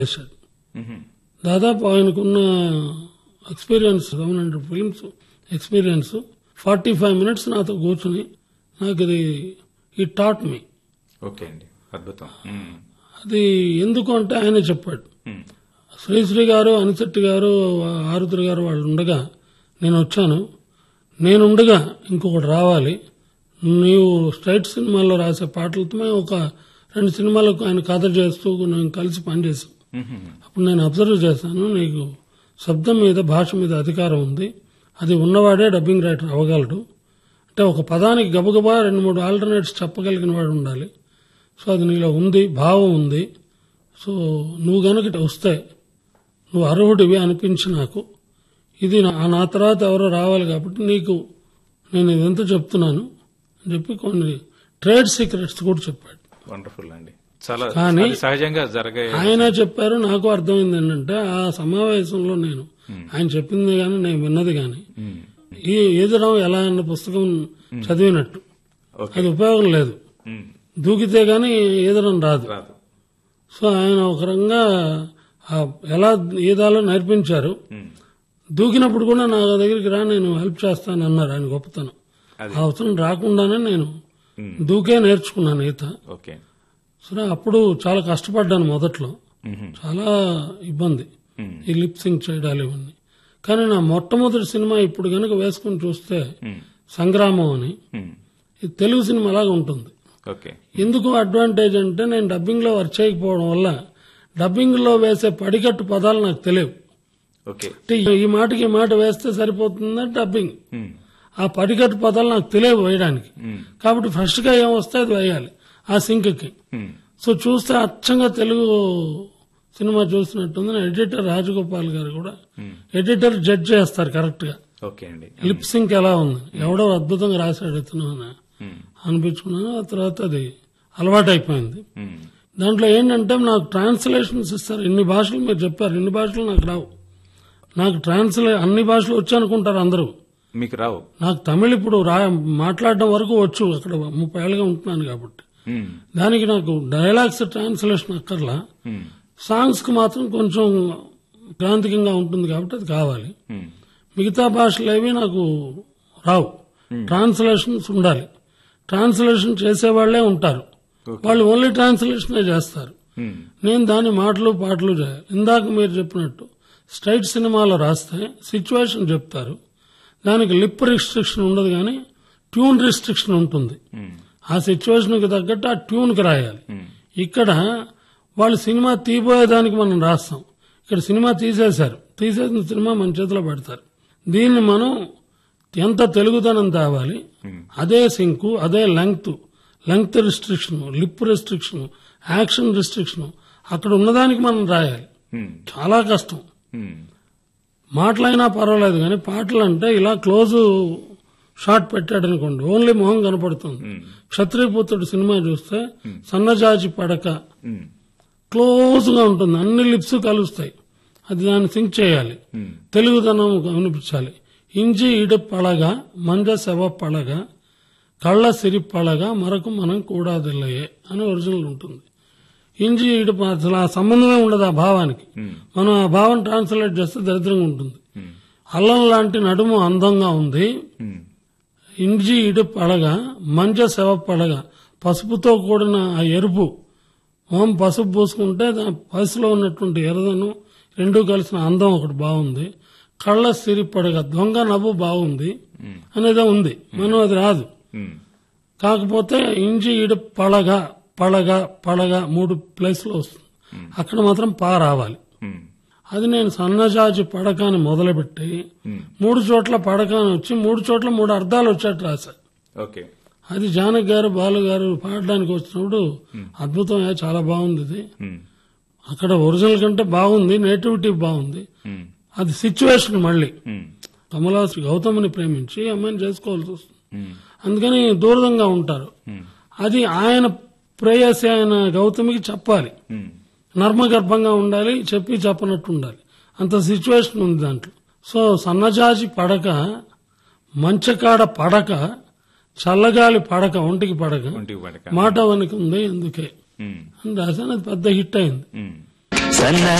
చేశాడు మ్మ్. దాదాపు ఆయనకున్న experience seven hundred films experience forty five minutes నాతో కూర్చుని నాకు ఇది ఈ టాట్ మీ ఓకే అండి అద్భుతం మ్మ్. అది ఎందుకు అంటే ఆయనే చెప్పాడు మ్మ్. శ్రీశ్రీ గారు అనిశెట్టి గారు ఆరుద్ర గారు వాళ్ళు ఉండగా నేను వచ్చాను నేనుండగా ఇంకొకటి రావాలి నీవు స్ట్రైట్ సినిమాల్లో రాసే పాటలతో మేము ఒక రెండు సినిమాలకు ఆయన కథ చేస్తూ నేను కలిసి పనిచేసాం మ్మ్. అప్పుడు నేను అబ్జర్వ్ చేశాను నీకు శబ్దం మీద భాష మీద అధికారం ఉంది అది ఉన్నవాడే డబ్బింగ్ రైటర్ అవ్వగలడు అంటే ఒక పదానికి గబగబా రెండు మూడు ఆల్టర్నేట్స్ చెప్పగలిగిన వాడు ఉండాలి సో అది నీలో ఉంది భావం ఉంది సో నువ్వు గనుక వస్తే నువ్వు అర్హుడివి అనిపించి నాకు ఇది నా నా తర్వాత ఎవరో రావాలి కాబట్టి నీకు నేను ఇదంతా చెప్తున్నాను అని చెప్పి కొన్ని ట్రేడ్ సీక్రెట్స్ కూడా చెప్పాడు వండర్ఫుల్ అండి చాలా కానీ- అది సహజంగా జరగే ఆయన చెప్పారు నాకు అర్థమైంది ఏంటంటే ఆ సమావేశంలో నేను ఆయన చెప్పింది గాని నేను విన్నది గాని మ్మ్. ఈ ఎదురం ఎలా అన్న పుస్తకం చదివినట్టు ఓకే అది ఉపయోగం లేదు మ్మ్. దూకితే గాని ఎదురం రాదు రాదు సో ఆయన ఒక రకంగా ఆ ఎలా ఈదాలో నేర్పించారు మ్మ్. దూకినప్పుడు కూడా నా దగ్గరికి రా నేను హెల్ప్ చేస్తాను అన్నారు ఆయన గొప్పతనం అది ఆ అవసరం రాకుండానే నేను మ్మ్. దూకే నేర్చుకున్నాను ఈత ఓకే సరే అప్పుడు చాలా కష్టపడ్డాను మొదట్లో మ్మ్. చాలా ఇబ్బంది మ్మ్. ఈ లిప్ సింక్ చేయడాలు ఇవన్నీ కానీ నా మొట్టమొదటి సినిమా ఇప్పుడు గనుక వేసుకుని చూస్తే మ్మ్. సంగ్రామం అని మ్మ్. ఇది తెలుగు సినిమా లాగా ఉంటుంది ఓకే ఎందుకు అడ్వాంటేజ్ అంటే నేను డబ్బింగ్ లో వర్క్ చేయకపోవడం వల్ల డబ్బింగ్ లో వేసే పడికట్టు పదాలు నాకు తెలియవు ఓకే అంటే ఈ మాటకి ఈ మాట వేస్తే సరిపోతుందంటే డబ్బింగ్ మ్మ్. ఆ పడికట్టు పదాలు నాకు తెలియవు వేయడానికి మ్మ్. కాబట్టి ఫ్రెష్ గా ఏం వస్తే అది వేయాలి ఆ సింక్ కి మ్మ్. సో చూస్తే అచ్చంగా తెలుగు సినిమా చూసినట్టుంది ఎడిటర్ రాజగోపాల్ గారు కూడా మ్మ్. ఎడిటర్ జడ్జ్ చేస్తారు కరెక్ట్ గా ఓకే అండి లిప్ సింక్ ఎలా ఉంది ఎవడో అద్భుతంగా రాశాడు ఇతను అని మ్మ్. అనిపించుకున్నాను ఆ తర్వాత అది అలవాటు అయిపోయింది మ్మ్. దాంట్లో ఏంటంటే నాకు ట్రాన్స్లేషన్స్ ఇస్తారు ఇన్ని భాషలు మీరు చెప్పారు ఇన్ని భాషలు నాకు రావు నాకు ట్రాన్స్లే అన్ని భాషలు వచ్చు అనుకుంటారు అందరూ మీకు రావు నాకు తమిళ్ ఇప్పుడు రా మాట్లాడడం వరకు వచ్చు అక్కడ ముప్పై ఏళ్ళుగా ఉంటున్నాను కాబట్టి మ్మ్. దానికి నాకు డైలాగ్స్ ట్రాన్స్లేషన్ అక్కర్లా మ్మ్. సాంగ్స్ కి మాత్రం కొంచెం ప్రాంతికంగా ఉంటుంది కాబట్టి అది కావాలి మ్మ్. మిగతా భాషలు ఏవి నాకు రావు ట్రాన్స్లేషన్స్ ఉండాలి ట్రాన్స్లేషన్ చేసేవాళ్లే ఉంటారు ఓకే. వాళ్ళు ఓన్లీ ట్రాన్స్లేషనే చేస్తారు మ్మ్. నేను దాని మాటలు పాటలు చేయాలి ఇందాక మీరు చెప్పినట్టు స్ట్రైట్ సినిమాలో రాస్తే సిచ్యువేషన్ చెప్తారు దానికి లిప్ రిస్ట్రిక్షన్ ఉండదు కానీ ట్యూన్ రిస్ట్రిక్షన్ ఉంటుంది మ్మ్. ఆ సిచ్యువేషన్కి తగ్గట్టు ఆ ట్యూన్కి రాయాలి మ్మ్. ఇక్కడ వాళ్ళు సినిమా తీయబోయేదానికి మనం రాస్తాం ఇక్కడ సినిమా తీసేశారు తీసేసిన సినిమా మన చేతిలో పెడతారు దీన్ని మనం ఎంత తెలుగుదనం తేవాలి మ్మ్. అదే సింకు అదే length length restriction lip restriction action restriction అక్కడ ఉన్నదానికి మనం రాయాలి మ్మ్. చాలా కష్టం మ్మ్. మాటలైనా పర్వాలేదు కానీ పాటలు అంటే ఇలా క్లోజ్ షాట్ పెట్టాడు అనుకోండి ఓన్లీ మొహం కనపడుతుంది మ్మ్. క్షత్రియపుత్రుడు సినిమా చూస్తే సన్నజాజి పడక మ్మ్. క్లోజ్ గా ఉంటుంది అన్ని లిప్స్ కలుస్తాయి అది దాన్ని సింక్ చేయాలి మ్మ్. తెలుగుదనం వినిపించాలి ఇంజి ఇడు పళగ మంజ శవ పళగ కళ్ళ సిరి పళగ మరకు మనం కూడాదిల్లయే అని ఒరిజినల్ ఉంటుంది ఇంజి ఇడు అసలు ఆ సంబంధమే ఉండదు ఆ భావానికి మ్మ్. మనం ఆ భావం ట్రాన్స్లేట్ చేస్తే దరిద్రంగా ఉంటుంది మ్మ్. అల్లం లాంటి నడుము అందంగా ఉంది మ్మ్. ఇంజి ఇడు పడగ మంచ శవ పడగ పసుపుతో కూడిన ఆ ఎరుపు ఓం పసుపు పూసుకుంటే దా- పసులో ఉన్నటువంటి ఎర్రదనం రెండూ కలిసిన అందం ఒకటి బాగుంది కళ్ళ సిరి పడగ దొంగ నవ్వు బాగుంది మ్మ్. అనేది ఉంది మనం అది రాదు మ్మ్. కాకపోతే ఇంజి ఇడు పడగ పడగ పడగ మూడు ప్లేస్లో వస్తుంది అక్కడ మాత్రం పా రావాలి మ్మ్. అది నేను సన్నజాజి పడకాన్ని మొదలుపెట్టి మ్మ్. మూడు చోట్ల పడకాని వచ్చి మూడు చోట్ల మూడు అర్థాలు వచ్చేట్టు రాశా ఓకే అది జానక్ గారు బాలు గారు పాడడానికి వచ్చినప్పుడు అద్భుతమే చాలా బాగుంది ఇది మ్మ్. అక్కడ ఒరిజినల్ కంటే బాగుంది నేటివిటీ బాగుంది మ్మ్. అది సిచ్యువేషన్ మళ్ళీ మ్మ్. కమలాస్ గౌతమ్ని ప్రేమించి ఈ అమ్మాయిని చేసుకోవాల్సి వస్తుంది మ్మ్. అందుకని దూరంగా ఉంటారు మ్మ్. అది ఆయన ప్రేయసి ఆయన గౌతమికి చెప్పాలి మ్మ్. నర్మగర్భంగా ఉండాలి చెప్పి చెప్పనట్టు ఉండాలి అంత సిచ్యువేషన్ ఉంది దాంట్లో సో సన్నజాజి పడక మంచకాడ పడక చల్లగాలి పడక ఒంటికి పడక ఒంటికి పడక మాట వనికి ఉంది ఎందుకే మ్మ్. అని రాశాను అది పెద్ద హిట్ అయింది మ్మ్. సన్న